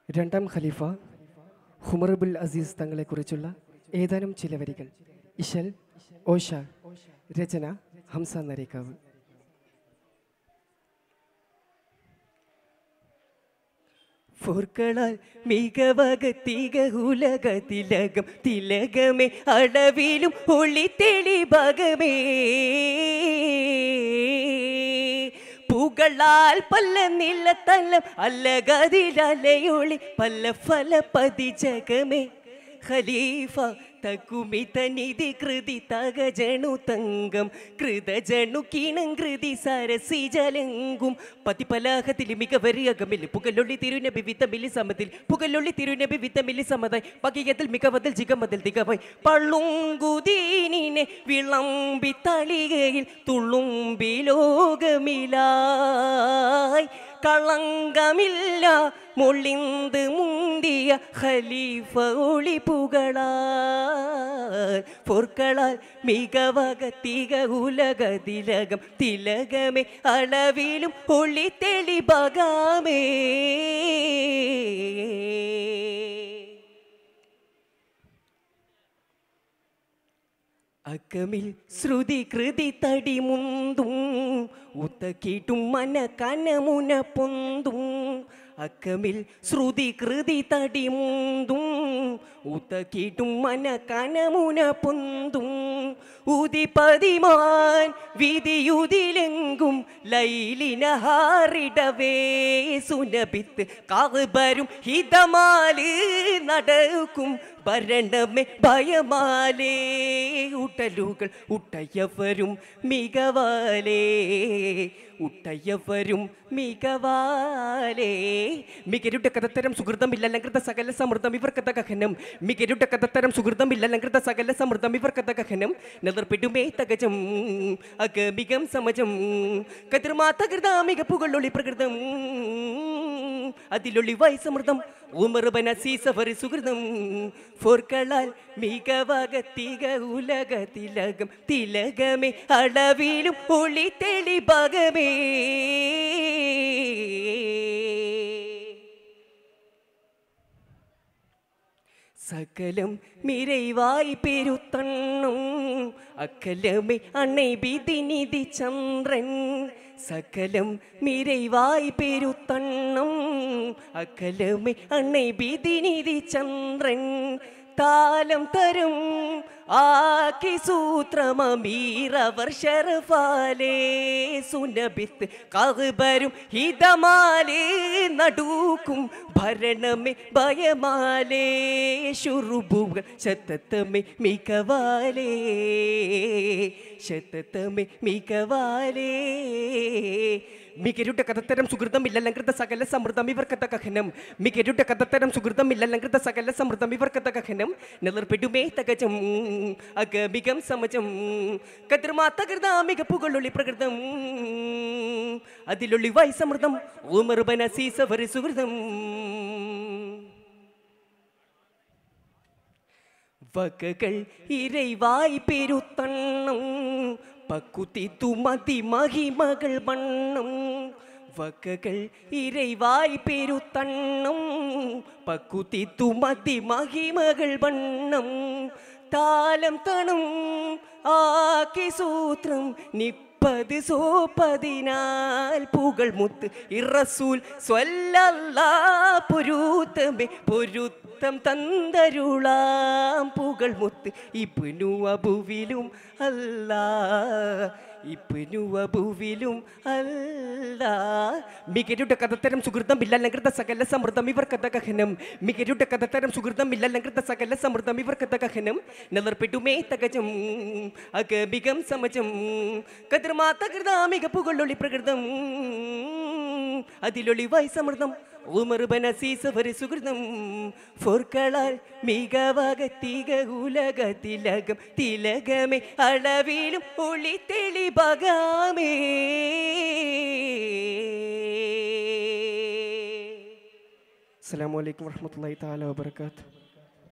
രണ്ടാം ഖലീഫ ഹുമറബുൽ അസീസ് തങ്ങളെക്കുറിച്ചുള്ള ഏതാനും ചില വരികൾ ഇശൽ ഓഷ രചന ഹംസ നരേക്കാവ് പൊർക്കളാൽ മികവക തിക ഉലക തിലകം തിലകമേ അളവിലും ഒളി തെളിഭകമേ പുകളാൽ പല്ല നിലത്തലം അല്ലകതിലലയൊളി പല്ല ഫല പതി ജഗമേ ഖലീഫ തകുമിത നിധി കൃതി തകജണു തങ്കം കൃതജണു കീണം കൃതി സരസി ജലങ്കും പതിപലാഹത്തിൽ മികവരി അകമിൽ പുകലൊള്ളി തിരുനബി വിത്തമിലി സമതിൽ പുകലൊള്ളി തിരുനബി വിത്തമിലി സമതായി പകിയത്തിൽ മികവതിൽ ജിഗമതിൽ ദിഗവായി പള്ളുങ്കുതീനിനെ വിളമ്പി തളികയിൽ തുളുമ്പി ലോകമിലായി കളങ്കമില്ല മൊളിന്ത് മുന്തിയ ഖലീഫ ഒളി പുകളാൽ പൊർക്കളാൽ മികവക തിക ഉലക തിലകം തിലകമേ അളവിലും ഒളി തെളിബകാമേ അക്കമിൽ ശ്രുതി കൃതി തടി മുന്തും ഉത്തക്കിട്ടും മന കനമുന പൊന്തും അക്കമിൽ ശ്രുതി കൃതി തടി മുന്തും ഉത്തക്കിട്ടും മന കനമുന പൊന്തും ഉതി പതിമാൻ വിധിയുതിലെങ്കും ലൈലിന ഹാറിടവേ സുനബിത്ത് കാവരും ഹിതമാല് നടക്കും ഭരണമേ ഭയമാലേ ഉട്ടലുകൾ ഉട്ടയവരും മികവാലേ ഉട്ടയവരും മികവാലേ മികരുടെ കഥത്തരം സുഹൃതമില്ല അലങ്കൃത സകല സമൃദ്ധം ഇവർക്ക് തകഹനം മികരുടെ കഥത്തരം സുഹൃതമില്ല അലങ്കൃത സകല സമൃദ്ധം ഇവർക്ക് തകഹനം നിലർപ്പിടുമേ തകജം അഗമികം സമജം കതിർമാ തകൃതാമിക പുകളൊളി പ്രകൃതം അതിലൊളിവായി സമൃദ്ധം ഉമർബന സീസവറി സുഹൃതം ഫോർക്കളാൽ മികവക തിക ഉലക തിലകം തിലകമേ അളവിലും ഒളി തെളിഭകമേ സകലം മിരൈവായി പെരുത്തണ്ണും അക്കലമേ അണை വിധിനിധി ചന്ദ്രൻ സകലം മിരൈവായി പെരുത്തണ്ണും അക്കലമേ അണை വിധിനിധി ചന്ദ്രൻ താലം തരും ആക്കി സൂത്രമീറവർ ഷറഫാലേ സുനബിത്ത് കഹബരും ഹിതമാലേ നടൂക്കും ഭരണമേ ഭയമാലേ ശുറുബുകൾ ശതത്തമേ മികവാലേ ശതത്തമേ മികവാലേ മികരുടെ കഥത്തരം സുഹൃതമില്ല ലങ്കൃത സകല സമൃദ്ധം ഇവർക്ക് തകഹനം മികരുടെ കഥത്തരം സുഹൃതമില്ല ലങ്കൃത സകല സമൃദ്ധം ഇവർക്ക് തകഹനം നിലർപ്പെടുമേ തകജം അഗമികം സമജം കതിർമാ തകൃതാമിക പുകളൊളി പ്രകൃതം അതിലൊളിവായി സമൃദ്ധം ഓമർബന സീസവരി സുഹൃതം വകകൾ ഇരൈവായി പെരുത്തണ്ണം പക്കുത്തി തുമതി മഹിമകൾ വണ്ണം വകകൾ ഇരൈവായി പെരുത്തണ്ണം പക്കുത്തി തുമതി മഹിമകൾ വണ്ണം താലം തണും ആക്കി സൂത്രം നിപ്പത് സോപ്പതിനാൽ പുകൾ മുത്ത് ഇറസൂൽ സ്വല്ലല്ലാ പൊരുത്തമേ പൊരുത്തം തന്തരുളാം പുകൾ മുത്ത് ഇപ്പിനു അബുവിലും അല്ലാ ഇപ്പിനു അബുവിലും അല്ലാ മികരുടെ കഥത്തരം സുഹൃതം ഇല്ല ലങ്കൃത സകല സമൃദ്ധം ഇവർക്ക് തകഹനം മികരുടെ കഥത്തരം സുഹൃതം ഇല്ല ലങ്കൃത സകല സമൃദ്ധം ഇവർക്ക് തകഹനം നിലർപ്പെടുമേ തകജം അഗമികം സമജം കതിർമാ തകൃതാമിക പുകളൊളി പ്രകൃതം അതിലൊളിവായി സമൃദ്ധം ഉമർബന സീസവരി സുഹൃതം ഫോർക്കളാൽ മികവക തിക ഉലക തിലകം തിലകമേ അളവിലും ഒളി തെളിഭകാമേ അസ്സലാമു അലൈക്കും വറഹ്മത്തുള്ളാഹി തആല വബറകാതുഹു